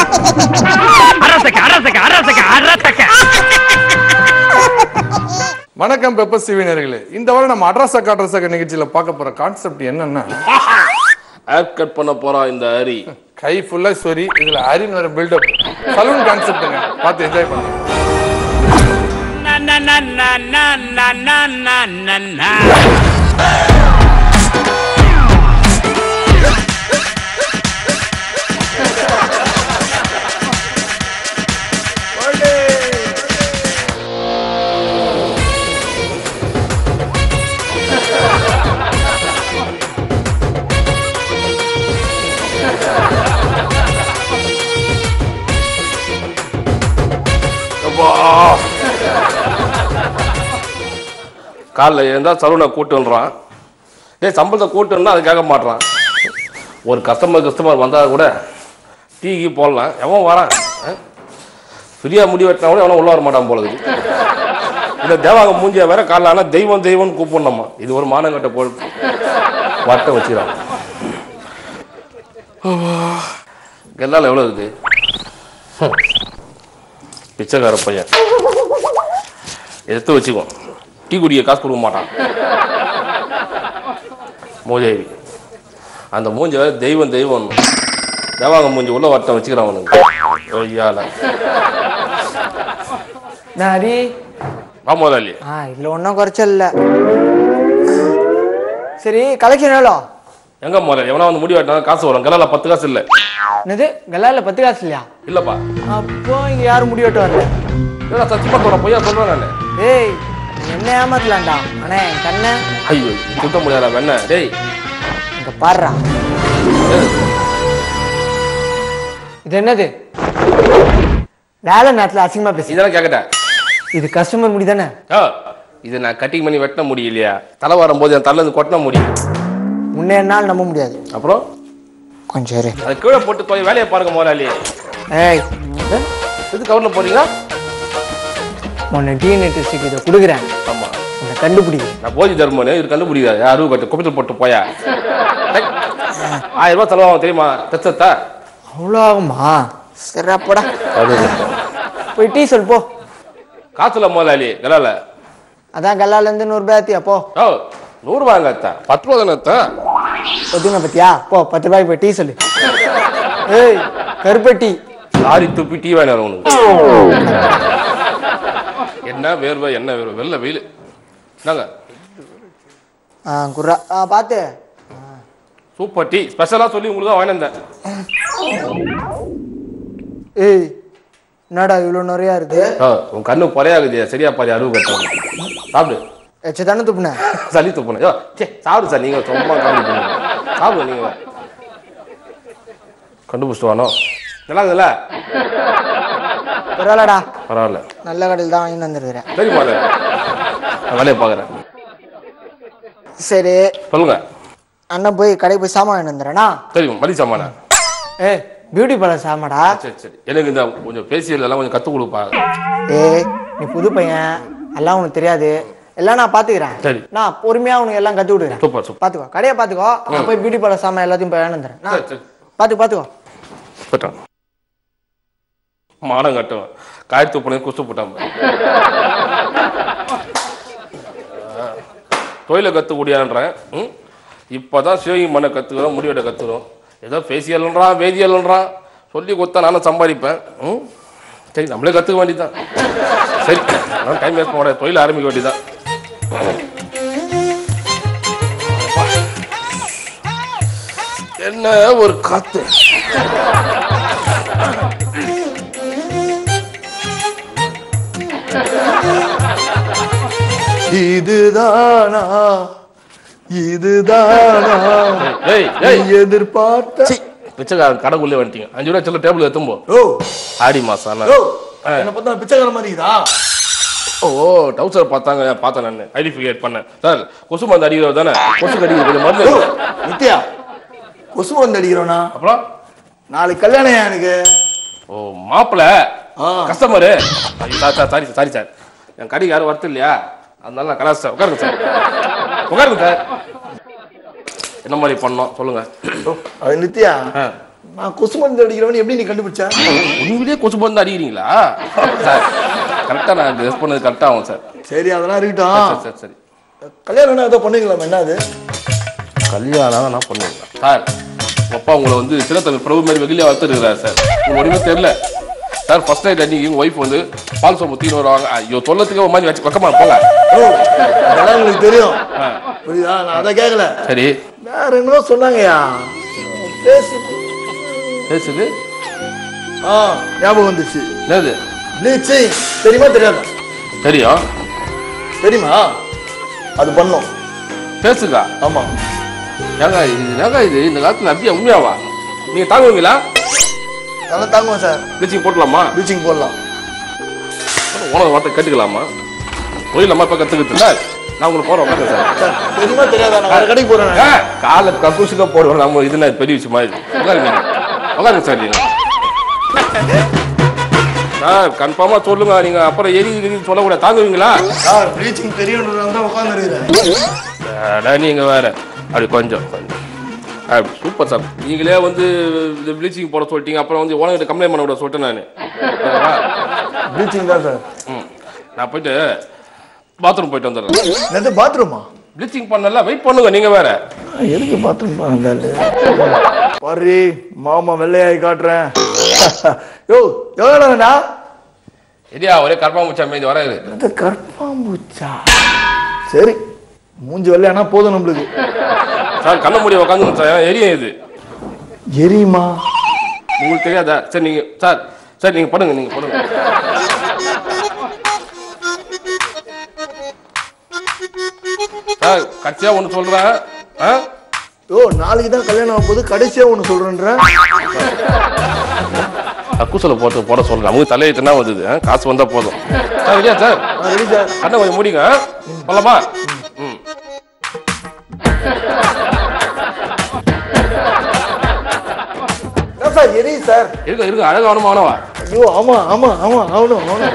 அரசக்க அரசக்க அரசக்க அரசக்க வணக்கம் பெப்பர் சிவினர்களே இந்த வாரம் நம்ம அட்ரஸக்க அட்ரஸக்க நிகழ்ச்சியில பார்க்க போற கான்செப்ட் என்னன்னா ஹேர் கட் பண்ண போறான் இந்த ஹரி கை ஃபுல்லா சொரி இதுல அரின் வர பில்டப் சலூன் கான்செப்ட்டுங்க பார்த்து என்ஜாய் பண்ணுங்க காலைல எழுந்தா சலூனை கூட்டுன்றான் டேய் சம்பளத்தை கூட்டுன்னா அது கேட்க மாட்றான் ஒரு கஸ்டமர் கஸ்டமர் வந்தால் கூட டீக்கு போடலாம் எவன் வரான் ஃப்ரீயாக முடி வெட்டினா கூட எவனும் உள்ள வர மாட்டான் போல இருக்கு இந்த தேவாங்க மூஞ்சியா வேற காலைல ஆனால் தெய்வம் தெய்வம்னு கூப்பிடணுமா இது ஒரு மானங்கட்ட போல் வட்ட வச்சுக்கிறான் கெல்லால் எவ்வளோ இருக்குது ஹம். பிச்சைக்கார பையன் எடுத்து வச்சுக்கோ டீ குடிக்க காசு கொடுக்க மாட்டான் மூதேவி அந்த மூஞ்ச வேற தெய்வம் தெய்வம் தேவாங்க மூஞ்சி உள்ள வட்டம் வச்சுக்கிறான் அவனுக்கு ஐயால நாரி வா முதலாளி ஆ இதுல ஒன்றும் குறைச்சல் இல்ல சரி கலெக்ஷன் எவ்வளோ எங்க முதலாளி எவனா வந்து முடி வெட்டினா காசு வரும் கலால பத்து காசு இல்லை என்னது கல்லால பத்து காசு இல்லையா இல்லப்பா அப்போ இங்க யாரும் முடி வெட்ட வரல ஏடா சத்தியமா தோற பொய்யா சொல்றேன் நான் ஏய் நீ என்ன ஏமாத்தலாம்டா அண்ணே என் கண்ணை ஐயோ சுத்த முடியாதா வெண்ண டேய் இங்க பாடுறா இது என்னது வேலை நேரத்துல அசிங்கமா பேசு இதெல்லாம் கேட்கட்டேன் இது கஸ்டமர் முடி தானே ஆ, இது நான் கட்டிங் பண்ணி வெட்டின முடியலையா தலை வரும்போது என் தலை இருந்து கொட்டின முடியும் முன்னே என்னால் நம்ப முடியாது அப்புறம் கொஞ்சம் இரு அதை கீழே போட்டு போய் வேலையை பாருங்க முதலாளி ஏய் எது கவர்ல போறீங்க உன்னை டிஎன்ஏ டெஸ்ட்டுக்கு இதை கொடுக்குறேன் ஆமா உன்னை கண்டுபிடி நான் போதி தர்மனு இது கண்டுபிடிக்காது யாரும் கட்டு குப்பத்தில் போட்டு போயா டேய், ஆயிரம் ரூபாய் செலவாகும் தெரியுமா தச்சத்தா அவ்வளோ ஆகுமா சிறப்படா போய் டீ சொல் போ காசுல முதலாளி கலால அதான் கல்லாலேருந்து நூறுபா ஏத்தியா போ ஓ நூறுரூவாங்க அத்தா பத்து ரூபா தானே அத்தா ஒத்துங்க பத்தியா போ பத்து ரூபாய்க்கு போய் டீ சொல்லு ஏய் கருப்பட்டி லாரி துப்பி டீ வேணும் உனக்கு என்ன வேர்வை என்ன வேர்வை வெள்ள வெயில் என்னங்க ஆ குர்ரா ஆ பார்த்து சூப்பர் டீ ஸ்பெஷலாக சொல்லி உங்களுக்கு தான் வாங்கி வந்தேன் ஏய் என்னடா இவ்வளோ நிறையா இருக்கு ஆ, உன் கண்ணு பொறையாகுது சரியா பாரு அருவு கட்டும் சாப்பிடு எச்ச தானே துப்புன சளி துப்புனேன் யோ சே சாப்பிடு சார் நீங்கள் சும்மா காமெடி பண்ணுங்க சாப்பிடு நீங்கள் கண்டுபிடிச்சிட்டு வானோ நல்லா இருக்குதுல்ல பரவாயில்லடா பரவாயில்ல நல்ல கடையில் தான் வாங்கி வந்துருக்கிறேன் சரி மாத நான் வேலையை பார்க்குறேன் சரி சொல்லுங்க அண்ணன் போய் கடைக்கு போய் சாமான் வாங்கிட்டு வந்துடுறேனா சரி மதி சாமானா ஏய் பியூட்டி பார்லர் சாமாடா சரி சரி எனக்கு இந்த கொஞ்சம் பேசியல் எல்லாம் கொஞ்சம் கற்றுக் கொடுப்பா ஏய் நீ புது பையன் எல்லாம் உனக்கு தெரியாது எல்லாம் நான் பாத்துக்கிறேன் சரி. நான் பொறுமையா உனக்கு எல்லாம் கத்து விடுறேன் சூப்பர் சூப்பர் பாத்துக்கோ கடையை பாத்துக்கோ நான் போய் பியூட்டி பார்லர் சாமான் எல்லாத்தையும் போய் வாங்கிட்டு வந்துடுறேன் சரி நான் சரி பாத்து பாத்துக்கோ போட்டான் மானம் கட்டுவன் காய் துப்புனே குஸ்து போட்டான் தொழிலை கற்றுக்கூடியான்றேன் ம் இப்போ தான் ஷேவிங் பண்ண கற்றுக்கிறோம் முடிவெட்ட கற்றுக்கிறோம் ஏதோ ஃபேசியல்ன்றான் வேதியல்ன்றான் சொல்லி கொடுத்தா நானும் சம்பாதிப்பேன் ம் சரி நம்மளே கற்றுக்க வேண்டியதுதான் சரி நான் டைம் வேஸ்ட் பண்ண தொழில் ஆரம்பிக்க வேண்டியதுதான் என்ன ஒரு காத்து இதுதானா இதுதானா ஏய் ஏய் நீ எதிர்பார்த்த பிச்சைக்காரன் கடைக்குள்ளே வந்துட்டீங்க அஞ்சு ரூபா சொல்ல டேபிள் எத்தும்போ ஓ ஆடி மாசம் ஓ என்ன பார்த்தா பிச்சைக்கார மாதிரி இதா ஓ டவுசர் பார்த்தாங்க பார்த்தேன் நான் ஐடென்டிஃபிகேட் பண்ணேன் சார் கொசு மருந்து அடிக்கிறவர் தானே கொசு கடிக்கிறது கொஞ்சம் மருந்து ஓ நித்யா கொசு வந்து அடிக்கிறோனா அப்புறம் நாளைக்கு கல்யாணம் எனக்கு ஓ மாப்பிள்ள ஆ. Customer sir sir sorry sorry sir என் கடைக்கு யாரும் வரது இல்லையா அதனால நான் கலாஸ் சார் உட்காருங்க சார் உட்காருங்க சார் என்ன மாதிரி பண்ணோம் சொல்லுங்க ஓ, அது நித்யா ஆ நான் கொசு மருந்து அடிக்கிறவன் எப்படி நீ கண்டுபிடிச்ச உண்மையிலேயே கொசு மருந்து அடிக்கிறீங்களா சார் கரெக்டாக நான் கெஸ் பண்ணது கரெக்டாக ஆகும் சார் சரி அதெல்லாம் சரி இருக்கட்டும் சரி சரி கல்யாணம் ஏதோ பண்ணுங்களா என்ன அது கல்யாணம் நான் பண்ணுவேன் சார் உங்க அப்பா உங்களை வந்து சின்னத்தம்பி பிரபு மாதிரி வெகுலியாக வளர்த்துருக்கிறார் சார் உங்களுக்கு ஒன்றுமே தெரியல சார் ஃபர்ஸ்ட் நைட் அன்னைக்கு எங்கள் ஒய்ஃப் வந்து பால் சோப்பு தீனு வருவாங்க ஐயோ தொல்லத்துக்கு ஒரு மாதிரி வச்சு பக்கமா போங்க ஓ அதெல்லாம் உங்களுக்கு தெரியும் புரியுதா நான் அதை கேட்கல சரி வேற என்னமோ சொன்னாங்கய்யா பேசு பேசுது ஆ ஞாபகம் வந்துச்சு என்னது ப்ளீச்சிங் தெரியுமா தெரியாதா தெரியும் தெரியுமா அது பண்ணோம் பேசுக்கா ஆமா ஏங்க இது என்னங்க இது இந்த காலத்துல அப்படியே உண்மையாவா நீங்க தாங்குவீங்களா நல்லா தாங்குவேன் சார் ப்ளீச்சிங் போட்டலாமா ப்ளீச்சிங் போடலாம் உனக்கு வார்த்தை கேட்டுக்கலாமா தொழிலாமா இப்போ கற்றுக்கிட்டு நான் உங்களுக்கு போகிறேன் உட்காந்து சார் சார் தெரியுமா தெரியாதா நான் வேற கடைக்கு போறேன் நான். ஏ, காலை கக்கூசுக்க போடுவோம் நம்ம இது என்ன பெரிய விஷயமா இது உட்காருங்க உட்காருங்க சார் நீங்க சார் கன்ஃபார்மா சொல்லுங்க நீங்க அப்புறம் எரி எரி சொல்லக்கூடாது தாங்குவீங்களா சார் ப்ளீச்சிங் தெரியுன்றதால தான் உட்காந்துருக்கிறேன் அட, நீங்க வேற அப்படி கொஞ்சம் கொஞ்சம் அப்படி சூப்பர் சார் நீங்களே வந்து இந்த ப்ளீச்சிங் போட சொல்லிட்டீங்க அப்புறம் வந்து உனக்கிட்ட கம்ப்ளைண்ட் பண்ண விட சொல்லிட்டேன் நான் ப்ளீச்சிங் தான் சார் ம் நான் போயிட்டு பாத்ரூம் போயிட்டு வந்துடுறேன் என்னது பாத்ரூமா ப்ளீச்சிங் பண்ணல வெயிட் பண்ணுங்க நீங்க வேற எதுக்கு பாத்ரூம் வந்தாரு பாரு மாமா வெள்ளையாய் காட்டுறேன் யோ எவ்வளோண்ணா சரியா ஒரே கர்ப்பாம்பூச்சா மீதி வராது அது கற்பாம்பூச்சா சரி மூஞ்சி வெள்ளையானா போதும் நம்மளுக்கு சார் கண்ண மூடி உட்காந்து சார் எரியும் இது எரியுமா உங்களுக்கு தெரியாதா சரி நீங்க சார் சார் நீங்க பண்ணுங்க நீங்க பண்ணுங்க சார் கட்சியா ஒண்ணு சொல்றேன் ஆ? யோ நாளைக்கு தான் கல்யாணம் ஆகும் போது கடைசியா ஒன்று சொல்றேன்ற அக்குசல போட்டு போட சொல்றேன் அவங்க தலையெழுத்துனா வந்தது ஆ? காசு வந்தா போதும் சார் இல்லையா சார் நான் ரெடி சார் கண்ணை கொஞ்சம் மூடிங்க ஆ? போலாமா ம் என்ன சார் எரியுது சார் இருக்க இருக்க அழகா வேணுமா வேணவா ஐயோ ஆமா ஆமா ஆமா ஆகணும் ஆகணும்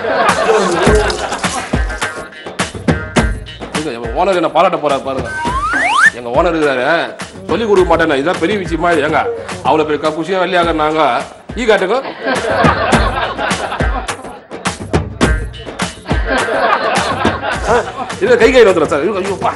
இருங்க எங்க ஓனர் என்ன பாராட்ட போறாரு பாருங்க எங்க ஓனர் இருக்கிறாரு சொல்லி கொடுக்க மாட்டேன் இதுதான் பெரிய விஷயமா இது ஏங்க அவ்வளவு பெரிய கப்புசியா வெள்ளையாக நாங்க ஈ காட்டுங்க இது கை கை வந்துடும் சார் ஐயோ பா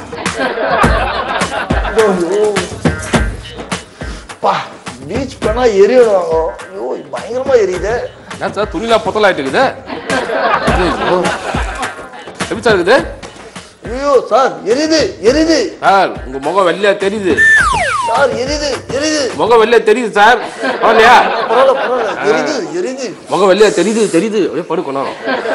பா பீச் பண்ணா எரியணும் ஐயோ பயங்கரமா எரியுது என்ன சார் துணிலாம் பொத்தலாயிட்டு இருக்குது ஐயோ. எப்படி சார் இருக்குது ஐயோ சார் எரியுது எரியுது சார் உங்க முகம் வெள்ளையா தெரியுது சார் எரியுது எரியுது முகம் வெள்ளையா தெரியுது சார் பரவாயில்லையா பரவாயில்ல பரவாயில்ல எரியுது எரியுது முகம் வெள்ளையா தெரியுது தெரியுது அப்படியே படுக்கணும்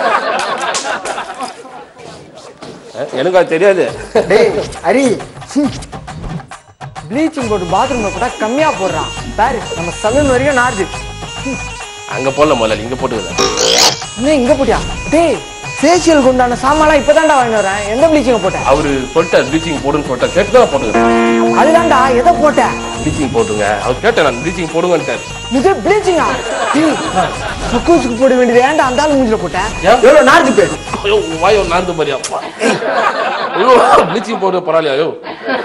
எனக்கு அது தெரியாது டேய் ஹரி ப்ளீச்சிங் போட்டு பாத்ரூம்ல போட்டா கம்மியா போடுறான் பாரு நம்ம சலூன் வரைக்கும் நாடுது அங்க போடல முதல்ல இங்க போட்டுக்கிறேன் இன்னும் இங்க போட்டியா டேய் ஃபேஷியலுக்கு உண்டான சாமான்லாம் இப்பதான்டா வாங்கி வரேன் எந்த ப்ளீச்சிங்க போட்டேன் அவரு சொல்லிட்டார் ப்ளீச்சிங் போடுன்னு சொல்லிட்டார் கேட்டு தான் போட்டுக்கிறேன் அதுதான்டா எதை போட்டேன் ப்ளீச்சிங் போட்டுங்க அவர் கேட்டேன் நான் ப்ளீச்சிங் போடுங்கன்ட்டார் இது ப்ளீச்சிங்கா டேய் கக்கூசுக்கு போட வேண்டியது ஏன்டா அந்த ஆளு மூஞ்சில போட்டேன் ஏன்? எவ்வளவு நாடுது பேர் ஐயோ உன் வாய் ஒரு நாந்து பாரியா ஐயோ ப்ளீச்சிங் போடு பரவாயில்லையா ஐயோ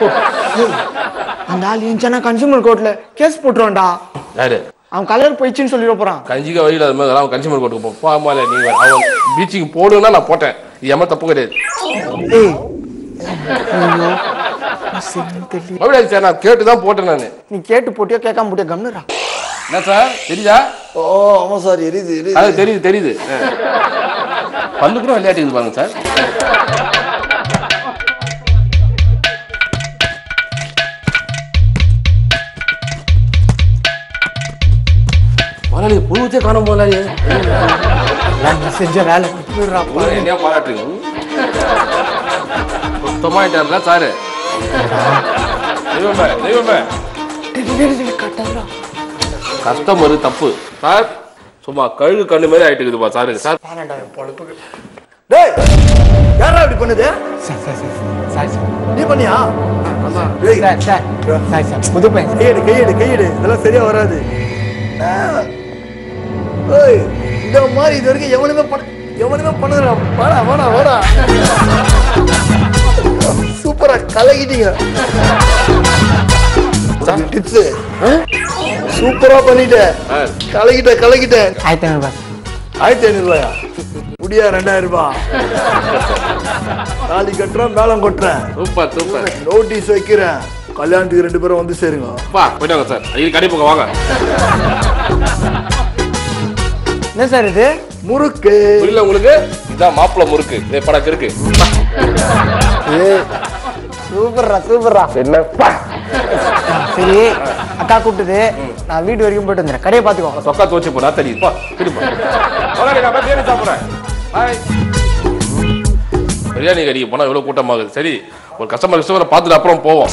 அந்த ஆள் இருந்துச்சானா கன்சூமர் கோர்ட்ல கேஸ் போட்டுருவான்டா யாரு அவன் கலர் போயிடுச்சுன்னு சொல்லிட போறான் கஞ்சிக்க வழியில் அது மாதிரி அவன் கன்சியூமர் கோர்ட்டுக்கு போ போகாமல நீங்க அவன் ப்ளீச்சிங் போடுன்னா நான் போட்டேன் இது எம்ம தப்பு கிடையாது ஏய் ஐயோ சரின்னு தெரியல மறுபடியும் சார் நான் கேட்டு தான் போட்டேன் நான் நீ கேட்டு போட்டியோ கேட்காம போட்டியோ கம்னுடா என்ன சார் தெரியுதா ஓ ஆமா சார் எரியுது எரியுது அது தெரியுது தெரியுது ஆ. பல்லு கூட விளையாட்டுக்குது பாருங்க சார் முதலாளி புழுவத்தே காணும் முதலாளி நீ செஞ்ச வேலை விட்டுடுறா. என்னையா பாராட்டுறீங்க சுத்தமாயிட்டார்ல சாரு தெய்வமே தெய்வமே டேய், டேய், டேய், டேய், கட்டாதடா. கஸ்டமர் தப்பு சார் சும்மா கழுகு கண்ணு மாதிரி ஆயிட்டு இருக்குதுப்பா சாரு சார் வேணாம்டா, என் பொழப்புக்கு. டேய் யாரா இப்படி பண்ணுது sir, sir, sir, sir, sir. நீ பண்ணியா டேய் சார், சார், சார், சார், புது பையன் சார். கையெடு கையெடு கையெடு இதெல்லாம் சரியா வராது ஆ. ஏய் இந்த மாதிரி இது வரைக்கும் எவனுமே பண்ண எவனுமே பண்ணதுடா வாடா வாடா வாடா சூப்பரா கலகிட்டீங்க டிப்ஸ் சூப்பரா பண்ணிட்டேன் ஆ, கலக்கிட்டேன் கலக்கிட்டேன் ஆயிரத்தி ஐநூறுபா ஆயிரத்தி ஐநூறு ரூபாயா முடியா ரெண்டாயிரம் ரூபாய் தாலி கட்டுறேன் மேளம் கொட்டுறேன் சூப்பர் சூப்பர் நோட்டீஸ் வைக்கிறேன் கல்யாணத்துக்கு ரெண்டு பேரும் வந்து சேருங்க பா போயிட்டு வாங்க சார் இது கடை பக்கம் வாங்க என்ன சார் இது முறுக்கு புரியல உங்களுக்கு இதான் மாப்பிள்ளை முறுக்கு இதே படக்கு இருக்கு சூப்பர்ரா சூப்பர்ரா என்னப்பா சரி அக்கா கூப்பிட்டது நான் வீட்டு வரைக்கும் போயிட்டு வந்துடுறேன் கடையை பார்த்துக்கோ சொக்கா தோச்சு போடா தெரியுது பா திருப்பா முதலாளி நான் போய் பிரியாணி சாப்பிட்றேன் பாய் பிரியாணி கறிக்கு போனால் எவ்வளோ கூட்டமாகுது சரி ஒரு கஸ்டமர் கஸ்டமரை பார்த்துட்டு அப்புறம் போவோம்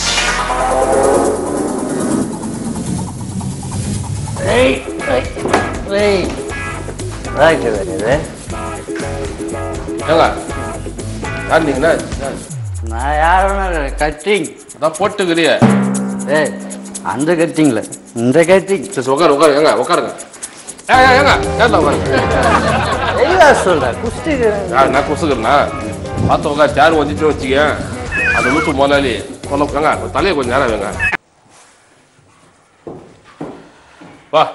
ஏங்க யார் நீங்கண்ணா நான் யாரும் கட்டிங் அதான் போட்டுக்கிறிய ஏய் அந்த கட்டிங்ல இந்த கட்டிங் சரி உட்காரு உட்காரு ஏங்க உட்காருங்க ஏங்க ஏங்க ஏங்க உட்காருங்க தெளிவா சொல்ற குஸ்தி யார் நான் குசுக்கிறேன்னா பார்த்து உட்கார் சேர் வந்துட்டு வச்சுக்க அந்த லூசு முதலாளி சொல்ல ஏங்க உங்க தலையை கொஞ்சம் நேரம் வைங்க வா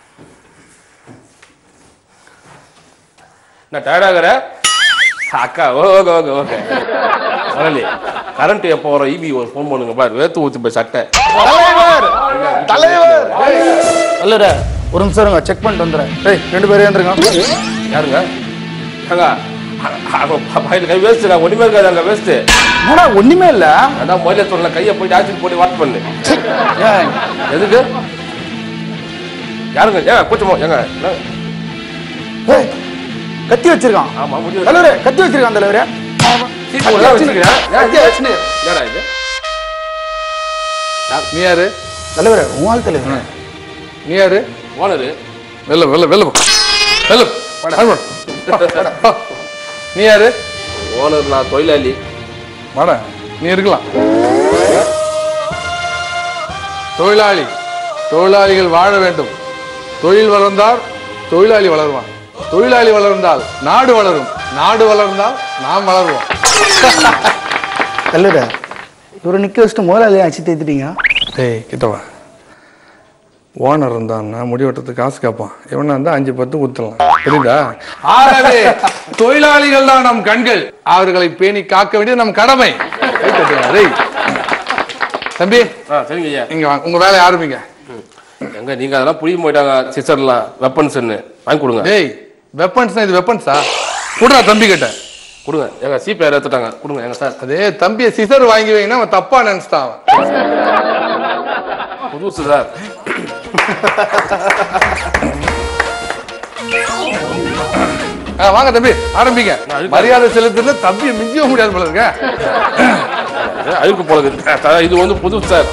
நான் டயர்டாகிற அக்கா ஓகே ஓகே ஓகே முதலாளி கரண்ட் எப்போ வரும் இபி ஒரு ஃபோன் பண்ணுங்க பாரு வேத்து ஊற்றி போய் சட்டை தலைவர் தலைவர் அல்லற ஒரு நிமிஷம் இருங்க செக் பண்ணிட்டு வந்துடுறேன் ஏய் ரெண்டு பேரும் ஏந்துருங்க யாருங்க ஏங்க பையன் கை வேஸ்ட்டு நான் ஒன்றுமே இருக்காது அங்கே வேஸ்ட்டு என்னடா ஒண்ணுமே இல்ல அதான் முதல்ல சொல்லல கையை போய் ஆக்சிஜன் போட்டு வாட் பண்ணு ஏன் எதுக்கு யாருங்க ஏங்க கூச்சமோ ஏங்க என்ன? ஏய், கத்தி வச்சிருக்கான் ஆமா முடியும் தலைவரே கத்தி வச்சிருக்கான் தலைவரே சீட்டு ஒழுங்கா வச்சிருக்கிறேன். ஏன் கத்தி வச்சுன்னு. என்னடா இது நீ யாரு தலைவரே உங்கள் தலைவர் நீ யாரு ஓனரு வெல்ல வெல்ல வெல்ல போ. வெல்ல போ. வாடா, ஆள் வாடா. வா, வாடா, வா. நீ யாரு ஓனர் நான் தொழிலாளி வாடா நீ இருக்கலாம் தொழிலாளி தொழிலாளிகள் வாழ வேண்டும் தொழில் வளர்ந்தால் தொழிலாளி வளருவான் தொழிலாளி வளர்ந்தால் நாடு வளரும் நாடு வளர்ந்தால் நாம் வளருவோம் தலைவரே இவரை நிக்க வச்சுட்டு முதலாளி அச்சு தேத்துட்டீங்க டேய் கிட்டவா ஓனர் இருந்தான்னா முடி வெட்டுறதுக்கு காசு கேட்பான் இவனா இருந்தா அஞ்சு பத்து ஊத்தலாம் புரியுதா ஆகவே தொழிலாளிகள் தான் நம் கண்கள் அவர்களை பேணி காக்க வேண்டியது நம் கடமை கை தட்டுங்க. டேய். தம்பி ஆ சரிங்க ஐயா இங்க வாங்க உங்க வேலையை ஆரம்பிங்க எங்க நீங்க அதெல்லாம் புரிய போயிட்டாங்க சிஸ்டர்லாம் வெப்பன்ஸ்ன்னு வாங்கி கொடுங்க டேய் வெப்பன்ஸ்னா இது வெப்பன்ஸா குடுறா தம்பி கிட்ட கொடுங்க எங்க சீப் யார் எடுத்துட்டாங்க கொடுங்க எங்க சார் அதே தம்பியை சிசர் வாங்கி வைங்கன்னா அவன் தப்பா நினைச்சிட்டான் அவன் புதுசு சார் ஆ, வாங்க தம்பி ஆரம்பிங்க மரியாதை செலுத்துறது தம்பியை மிஞ்சவும் முடியாது போல இருக்க இது அழுக்கு போல இருக்கு. சார், இது வந்து புதுசு சார்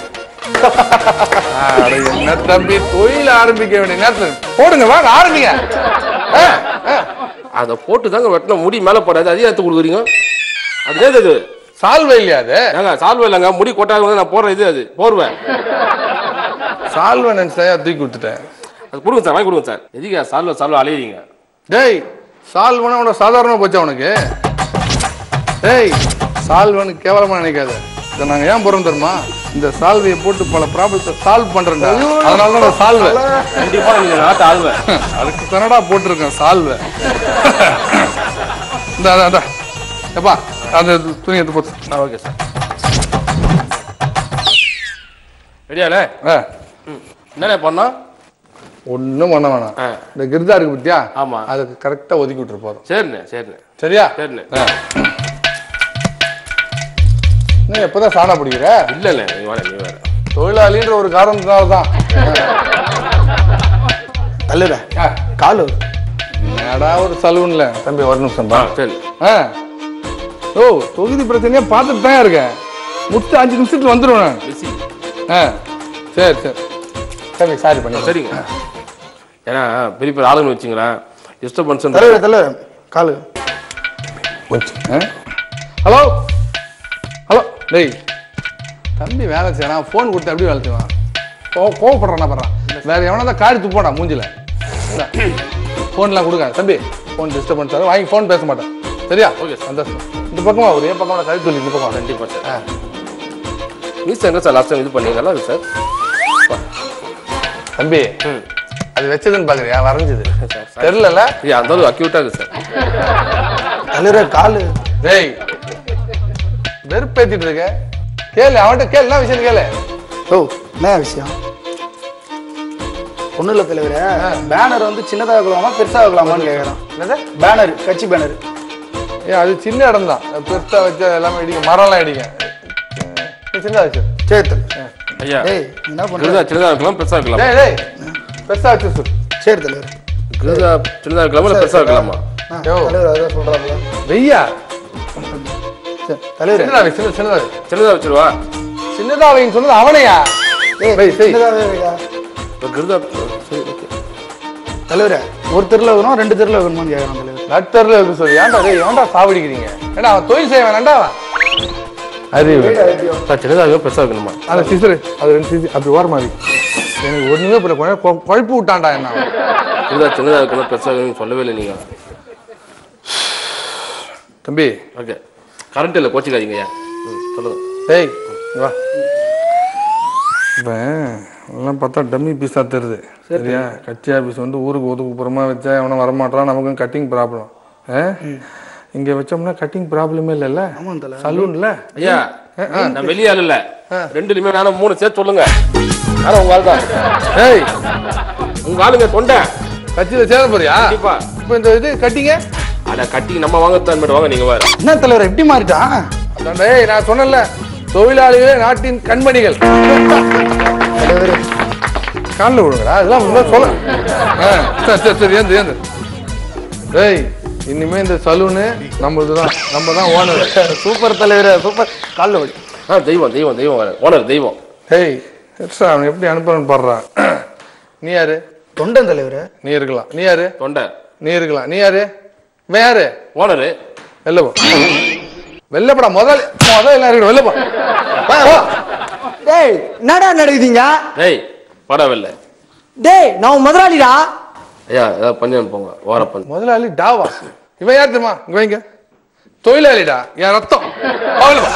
அட, என்ன தம்பி தொழில் ஆரம்பிக்க வேண்டிய நேரத்துல போடுங்க வாங்க ஆரம்பிங்க ஆ, ஆ. அதை போட்டு தாங்க வெட்டின முடி மேலே போடாது அதையும் எடுத்து கொடுக்குறீங்க அது ஏது அது சால்வை இல்லையா அது ஏங்க சால்வை இல்லைங்க முடி கொட்டாத நான் போடுற இது அது போர்வேன் சால்வை நினைச்சா தூக்கி கொடுத்துட்டேன் அது கொடுங்க சார் வாங்கி கொடுங்க சார் எதுக்கு சால்வை சால்வை அலையிறீங்க டேய் சால்வனா உனக்கு சாதாரணமா போச்சா உனக்கு டேய் சால்வனுக்கு கேவலமா நினைக்காத இதை நாங்க ஏன் போறோம் தெரியுமா இந்த சால்வையை போட்டு பல ப்ராப்ளத்தை சால்வ் பண்றேன்டா அதனால தான் நான் சால்வை கண்டிப்பா நீங்க நாட்டு ஆள்வேன் அதுக்கு கனடா போட்டிருக்கேன் சால்வை இந்த அதான் எப்பா அந்த துணி எடுத்து போட்டு ஓகே சார் ரெடியாலே ஆ என்னண்ணே பண்ணோம் ஒன்றும் பண்ண வேணாம் ஆ. இந்த கிருதா இருக்கு பத்தியா ஆமா. அதுக்கு கரெக்டாக ஒதுக்கி விட்டுரு போதும் சரிண்ணே சரிண்ணே சரியா சரிண்ணே ஆ. நீ எப்பதான் சாணா பிடிக்கிற இல்லை இல்லை நீ வேற நீ வேற தொழிலாளின்ற ஒரு காரணத்தினால தான் தலைவரே ஆ. காலு என்னடா ஒரு சலூன்ல தம்பி ஒரு நிமிஷம் ஆ தான் சரி ஆ ஓ தொகுதி பிரச்சனையா பார்த்துட்டு தான் இருக்கேன் முடிச்சு அஞ்சு நிமிஷத்துல வந்துடுவேன் நான் பிஸி ஆ சரி சரி தம்பி சாரி பண்ணி சரிங்க ஏன்னா பெரிய பெரிய ஆளுங்க வச்சுங்களேன் டிஸ்டர்பன்ஸ் தலைவரே தலைவரே காலு ஹலோ ஹலோ டேய் தம்பி வேலை செய்யறான் ஃபோன் கொடுத்து எப்படி வேலை செய்வான் கோ கோவப்படுறான் பண்றான் வேற எவனா தான் காரி துப்போடா மூஞ்சில ஃபோன்லாம் கொடுக்காத தம்பி ஃபோன் டிஸ்டர்பன்ஸ் ஆகும் வாங்கி ஃபோன் பேச மாட்டேன் சரியா Okay, sir. சந்தோஷம் இந்த பக்கமா ஒரே பக்கமா கழுத்து சொல்லி இந்த பக்கம் கண்டிப்பாக சார் மீஸ் எங்க சார் லாஸ்ட் டைம் இது பண்ணீங்களா அது சார் தம்பி அது வச்சதுன்னு பாக்குறியா வரைஞ்சது தெரியல ஐயா அந்த அளவுக்கு அக்யூட்டா இருக்கு சார் தலைவரே காலு டேய் வெறுப்பேத்திட்டு இருக்க கேளு அவன்கிட்ட கேளு என்ன விஷயம் கேளு ஓ என்ன விஷயம் ஒன்றும் இல்லை தலைவரே பேனர் வந்து சின்னதாக வைக்கலாமா பெருசாக வைக்கலாமான்னு கேட்குறான் என்னது பேனர் கட்சி பேனர் ஏ அது சின்ன இடம் தான் பெருசா வச்சா எல்லாமே இடிக்க மரம்லாம் இடிக்க நீ சின்னதா வச்சு சரி தலைவர் ஐயா டேய் நீ என்ன பண்ணுற கிருதா சின்னதா இருக்கலாம் பெருசா இருக்கலாம் டேய் டேய் பெருசா வச்சு சொல்லு சரி தலைவர் கிருதா சின்னதா இருக்கலாமா இல்ல பெருசா இருக்கலாமா ஆ, யோ. தலைவர் அதான் சொல்கிறாங்க வெய்யா சரி தலைவர் சின்னதா வை சின்ன சின்னதா வை. சின்னதா வச்சிருவா சின்னதா வைன்னு சொன்னது அவனையா ஏய் வை, செய். சின்னதாவே வைடா. இப்ப கிருதா சரி ஓகே தலைவரே ஒரு தெருவில் வைக்கணும் ரெண்டு தெருவில் வைக்கணுமான்னு கேட்குறான் தலைவர் நட்டர்ல இருக்கு சொல்லி ஏன்டா டேய் ஏன்டா சாவடிக்கிறீங்க ஏன்டா அவன் தொழில் செய்ய வேணாண்டா அவன் அறிவு சார் சின்னதா இருக்கணும் பெருசா இருக்கணுமா அந்த சிசரு அது ரெண்டு சிசி அப்படி ஓரமா வை எனக்கு ஒண்ணுமே புரியல கொஞ்சம் கொ- குழப்பி விட்டான்டா என்ன அவன். கிருதா சின்னதா இருக்கணும் பெருசா இருக்கணும் சொல்லவே இல்லை நீங்க தம்பி ஓகே கரண்ட் இல்லை கோச்சிக்காதீங்க ஐயா ம், சொல்லுங்க டேய் இங்க வா இப்போ எல்லாம் பார்த்தா டம்மி பீஸாக தெரியுது சரியா கட்சி ஆஃபீஸ் வந்து ஊருக்கு ஒதுக்குப்புறமா வச்சா எவனும் வரமாட்டான் நமக்கும் கட்டிங் ப்ராப்ளம் ஆ இங்கே வச்சோம்னா கட்டிங் ப்ராப்ளமே இல்லைல்ல ஆமாம் தல சலூன்ல ஐயா நான் வெளியே ஆள் இல்ல ரெண்டுலயுமே வேணாம் மூணு சேர்த்து சொல்லுங்க யாரும் உங்க ஆள் தான் ஏய் உங்க ஆளுங்க தொண்டை கட்சியில் சேர போறியா கண்டிப்பா இப்போ இந்த இது கட்டிங்க அட கட்டி நம்ம வாங்கத்தான் மேடம் வாங்க நீங்க வேற என்ன தலைவர் எப்படி மாறிட்டான் அதான் டேய் நான் சொன்னேன்ல தொழிலாளிகளே நாட்டின் கண்மணிகள் தலைவர் காலில் விடுங்கடா அதெல்லாம் முன்னாடி சொல்ல ஆ, சரி சரி சரி ஏந்து ஏந்து டேய் இனிமே இந்த சலூனு நம்மளது தான் நம்ம தான் ஓனர் சூப்பர் தலைவர் சூப்பர் காலில் வலி ஆ தெய்வம் தெய்வம் தெய்வம் வேற ஓனர் தெய்வம் டேய் எட்ரா அவன் எப்படி அனுப்புறன்னு பாடுறான் நீ யாரு தொண்டன் தலைவர் நீ இருக்கலாம் நீ யாரு தொண்டை நீ இருக்கலாம் நீ யாரு இவன் யாரு ஓனரு வெளில போ வெளில போடா முதல் முதல் எல்லாரும் வெளில போ வா, வா. டேய் என்னடா நடக்குதுங்க டேய் பரவாயில்ல டேய் நான் உன் முதலாளிடா ஐயா ஏதாவது பண்ணி அனுப்புங்க ஓர பண்ணி முதலாளி டாவா இவன் யார் தெரியுமா இங்க வைங்க தொழிலாளிடா என் ரத்தம் வா, வெளில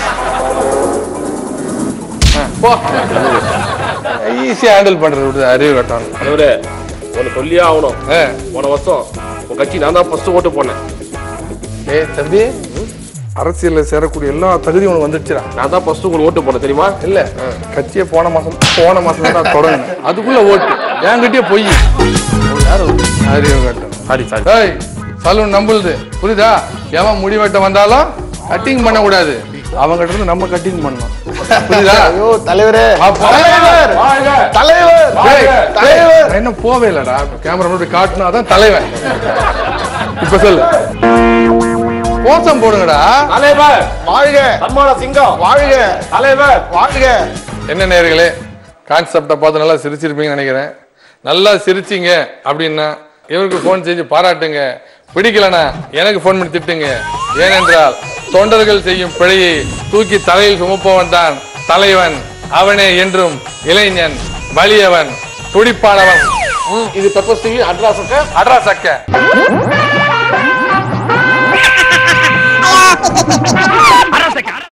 போ. ஆ, போ ஈஸியா ஹேண்டில் பண்றது விடுது அறிவு கட்டான் தலைவரே ஒன்று சொல்லியே ஆகணும் ஆ போன வருஷம் உங்க கட்சி நான் தான் ஃபர்ஸ்ட் ஓட்டு போனேன் ஏய் தம்பி அரசியல்ல சேரக்கூடிய எல்லா தகுதியும் உனக்கு வந்துடுச்சுடா நான் தான் ஃபர்ஸ்ட் உங்களுக்கு ஓட்டு போனேன் தெரியுமா இல்ல கட்சியை போன மாசம் போன மாசம் தான் தொடங்கினேன் அதுக்குள்ள ஓட்டு என்கிட்டயே பொய் அறிவு கட்டம் சாரி சாரி ஏய் சலூன் நம்புது புரியுதா எவன் முடி வெட்ட வந்தாலும் கட்டிங் பண்ண கூடாது அவங்ககிட்ட இருந்து நம்ம கட்டிங் பண்ணணும் புரியுதா ஐயோ தலைவரே அப்போ- தலைவர் தலைவர் டேய், தலைவர் நான் இன்னும் போவே இல்லடா கேமரா முன்னாடி காட்டினா தான் தலைவன் இப்ப சொல்லு கோசம் போடுங்கடா தலைவர் வாழ்க சன்மான சிங்கம் வாழ்க தலைவர் வாழ்க என்ன நேர்களே கான்செப்டை பார்த்து நல்லா சிரிச்சிருப்பீங்கன்னு நினைக்கிறேன் நல்லா சிரிச்சிங்க அப்படின்னா இவருக்கு ஃபோன் செஞ்சு பாராட்டுங்க பிடிக்கலனா எனக்கு ஃபோன் பண்ணி திட்டுங்க ஏனென்றால் தொண்டர்கள் செய்யும் பிழையை தூக்கி தலையில் சுமப்பவன் தான் தலைவன் அவனே என்றும் இளைஞன் வலியவன் துடிப்பானவன் இது பெப்பர் டிவி அட்ராஸுக்கு அட்ரா சக்க